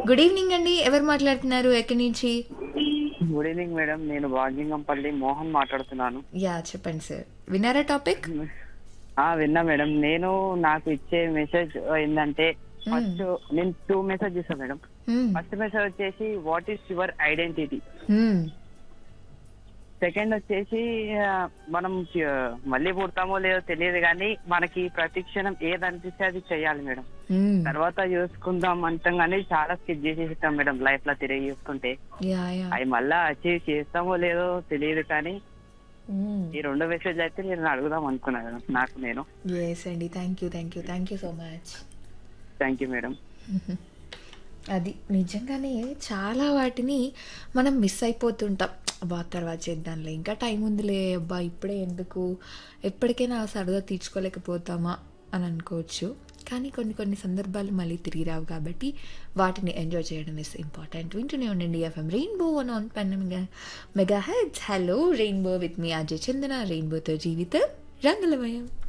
good evening అండి ఎవరు మాట్లాడుతున్నారు ఎక్కడి నుంచి గుడ్ ఈవినింగ్ మేడం నేను భాగ్యంగంపల్లి మోహన్ మాట్లాడుతున్నాను యా చెప్పండి సార్ విన్నారా టాపిక్ ఆ విన్నా మేడం నేను నాకు ఇచ్చే మెసేజ్ ఏంటంటే ఫస్ట్ నేను టూ మెసేజ్ ఇస్తాను మేడం ఫస్ట్ మెసేజ్ వచ్చేసి what is your identity second వచ్చేసి ఆ, మనం చ- మళ్ళీ పుడతామో లేదో తెలియదు కానీ మనకి ప్రతి క్షణం ఏది అనిపిస్తే అది చెయ్యాలి మేడం తర్వాత చూసుకుందాం అంటాం కానీ చాలా స్కిప్ చేసేస్తాం మేడం లైఫ్ లో తిరిగి చూసుకుంటే యా యా అవి మళ్ళా అచీవ్ చేస్తామో లేదో తెలియదు కానీ ఈ రెండు మెసేజ్ అయితే నేను అడుగుదాం అనుకున్నాను మేడం నాకు నేను ఎస్ అండి thank you thank you thank you so much thank you madam అది నిజంగానే చాలా వాటిని మనం మిస్ అయిపోతుంటాం అబ్బా తర్వాత చేద్దాంలే ఇంకా టైం ఉందిలే అబ్బా ఇప్పుడే ఎందుకు ఎప్పటికైనా ఆ సరదా తీర్చుకోలేకపోతామా అని అనుకోవచ్చు కానీ కొన్ని కొన్ని సందర్భాలు మళ్ళీ తిరిగి రావు కాబట్టి వాటిని ఎంజాయ్ చేయడం ఇస్ ఇంపార్టెంట్ వింటూనే ఉండండి ఎఫ్ఎం రెయిన్బో వన్ ఆన్ పెన్ మెగా హెడ్స్ hello rainbow with me Ajay Chandana రెయిన్బోతో జీవితం రంగులమయం